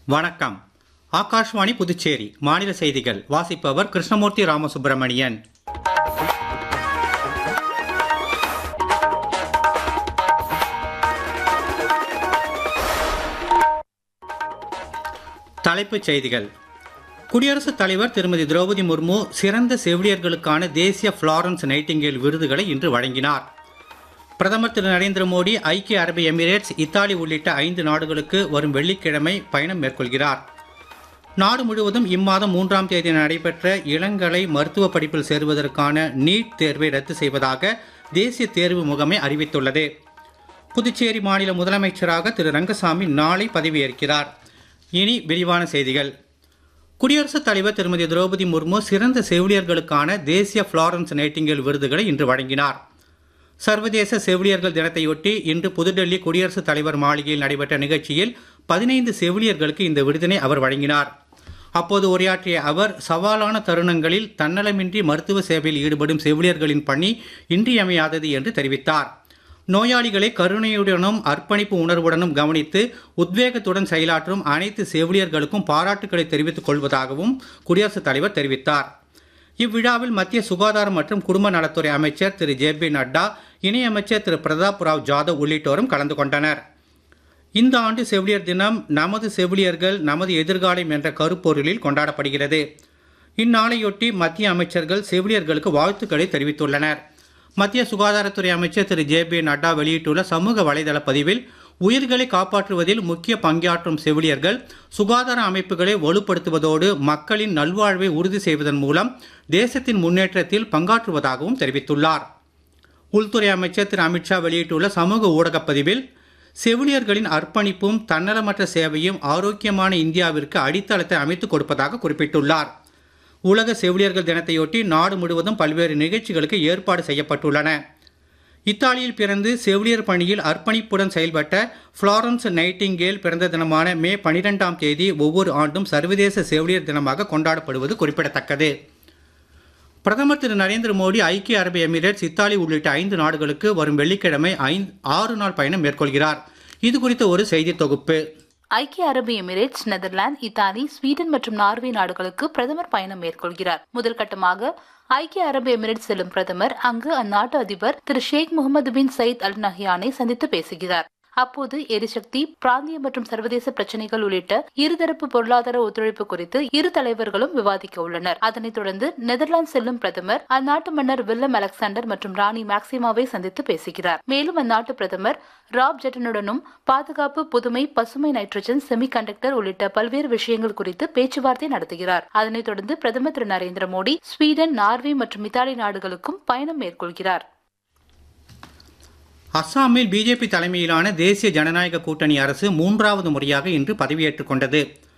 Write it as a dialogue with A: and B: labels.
A: வணக்கம் ஆகாஷ்வாணி புதுச்சேரி மாநில செய்திகள் வாசிப்பவர் கிருஷ்ணமூர்த்தி ராமசுப்பிரமணியன் தலைப்புச் செய்திகள் குடியரசுத் தலைவர் திருமதி திரௌபதி முர்மு சிறந்த செவிலியர்களுக்கான தேசிய ஃப்ளாரன்ஸ் நைட்டிங்கேல் விருதுகளை இன்று வழங்கினார் பிரதமர் திரு நரேந்திர மோடி ஐக்கிய அரபு எமிரேட்ஸ் இத்தாலி உள்ளிட்ட ஐந்து நாடுகளுக்கு வரும் வெள்ளிக்கிழமை பயணம் மேற்கொள்கிறார் நாடு முழுவதும் இம்மாதம் மூன்றாம் தேதி நடைபெற்ற இளங்கலை மருத்துவ படிப்பில் சேருவதற்கான நீட் தேர்வை ரத்து செய்வதாக தேசிய தேர்வு முகமை அறிவித்துள்ளது புதுச்சேரி மாநில முதலமைச்சராக திரு ரங்கசாமி நாளை பதவியேற்கிறார் இனி விரிவான செய்திகள் குடியரசுத் தலைவர் திருமதி திரௌபதி முர்மு சிறந்த செவிலியர்களுக்கான தேசிய ஃப்ளாரன்ஸ் நைட்டிங்கேல் விருதுகளை இன்று வழங்கினார் சர்வதேச செவிலியர்கள் தினத்தையொட்டி இன்று புதுடெல்லி குடியரசுத் தலைவர் மாளிகையில் நடைபெற்ற நிகழ்ச்சியில் பதினைந்து செவிலியர்களுக்கு இந்த விருதினை அவர் வழங்கினார் அப்போது உரையாற்றிய அவர் சவாலான தருணங்களில் தன்னலமின்றி மருத்துவ சேவையில் ஈடுபடும் செவிலியர்களின் பணி இன்றியமையாதது என்று தெரிவித்தார் நோயாளிகளை கருணையுடனும் அர்ப்பணிப்பு உணர்வுடனும் கவனித்து உத்வேகத்துடன் செயலாற்றும் அனைத்து செவிலியர்களுக்கும் பாராட்டுக்களை தெரிவித்துக் கொள்வதாகவும் குடியரசுத் தலைவர் தெரிவித்தார் இவ்விழாவில் மத்திய சுகாதாரம் மற்றும் குடும்ப நலத்துறை அமைச்சர் திரு ஜே பி நட்டா இணையமைச்சர் திரு பிரதாப் ராவ் ஜாதவ் உள்ளிட்டோரும் கலந்து கொண்டனர் இந்த ஆண்டு செவிலியர் தினம் நமது செவிலியர்கள் நமது எதிர்காலம் என்ற கருப்பொருளில் கொண்டாடப்படுகிறது இந்நாளையொட்டி மத்திய அமைச்சர்கள் செவிலியர்களுக்கு வாழ்த்துக்களை தெரிவித்துள்ளனர் மத்திய சுகாதாரத்துறை அமைச்சர் திரு ஜே பி நட்டா வெளியிட்டுள்ள சமூக வலைதள பதிவில் உயிர்களை காப்பாற்றுவதில் முக்கிய பங்காற்றும் செவிலியர்கள் சுகாதார அமைப்புகளை வலுப்படுத்துவதோடு மக்களின் நல்வாழ்வை உறுதி செய்வதன் மூலம் தேசத்தின் முன்னேற்றத்தில் பங்காற்றுவதாகவும் தெரிவித்துள்ளார் உள்துறை அமைச்சர் திரு அமித்ஷா வெளியிட்டுள்ள சமூக ஊடகப் பதிவில் செவிலியர்களின் அர்ப்பணிப்பும் தன்னலமற்ற சேவையும் ஆரோக்கியமான இந்தியாவிற்கு அடித்தளத்தை அமைத்துக் கொடுப்பதாக குறிப்பிட்டுள்ளார் உலக செவிலியர்கள் தினத்தையொட்டி நாடு முழுவதும் பல்வேறு நிகழ்ச்சிகளுக்கு ஏற்பாடு செய்யப்பட்டுள்ளன இத்தாலியில் பிறந்து செவிலியர் பணியில் அர்ப்பணிப்புடன் செயல்பட்ட ஃப்ளாரன்ஸ் நைட்டிங்கேல் பிறந்த தினமான மே பனிரெண்டாம் தேதி ஒவ்வொரு ஆண்டும் சர்வதேச செவிலியர் தினமாக கொண்டாடப்படுவது குறிப்பிடத்தக்கது பிரதமர் திரு நரேந்திர மோடி ஐக்கிய அரபு எமிரேட்ஸ் இத்தாலி உள்ளிட்ட ஐந்து நாடுகளுக்கு வரும் வெள்ளிக்கிழமை ஐந்து ஆறு நாள் பயணம் மேற்கொள்கிறார் இது குறித்த ஒரு செய்தி தொகுப்பு
B: ஐக்கிய அரபு எமிரேட்ஸ் நெதர்லாந்து இத்தாலி ஸ்வீடன் மற்றும் நார்வே நாடுகளுக்கு பிரதமர் பயணம் மேற்கொள்கிறார் முதல் கட்டமாக ஐக்கிய அரபு எமிரேட்ஸ் செல்லும் பிரதமர் அங்கு அந்நாட்டு அதிபர் திரு ஷேக் முகமது பின் சயித் அல் நஹ்யானை சந்தித்து பேசுகிறார் அப்போது எரிசக்தி பிராந்திய மற்றும் சர்வதேச பிரச்சனைகள் உள்ளிட்ட இருதரப்பு பொருளாதார ஒத்துழைப்பு குறித்து இரு தலைவர்களும் விவாதிக்க உள்ளனர் அதனைத் தொடர்ந்து நெதர்லாந்து செல்லும் பிரதமர் அந்நாட்டு மன்னர் வில்லம் அலெக்சாண்டர் மற்றும் ராணி மேக்சிமாவை சந்தித்து பேசுகிறார் மேலும் அந்நாட்டு பிரதமர் ராப் ஜெட்டனுடனும் பாதுகாப்பு புதுமை பசுமை நைட்ரஜன் செமிகண்டக்டர் உள்ளிட்ட பல்வேறு விஷயங்கள் குறித்து பேச்சுவார்த்தை நடத்துகிறார் அதனைத் தொடர்ந்து பிரதமர் திரு நரேந்திர மோடி ஸ்வீடன் நார்வே மற்றும் இத்தாலி நாடுகளுக்கும் பயணம் மேற்கொள்கிறார்
A: அஸ்ஸாமில் பிஜேபி தலைமையிலான தேசிய ஜனநாயக கூட்டணி அரசு மூன்றாவது முறையாக இன்று பதவியேற்றுக் கொண்டது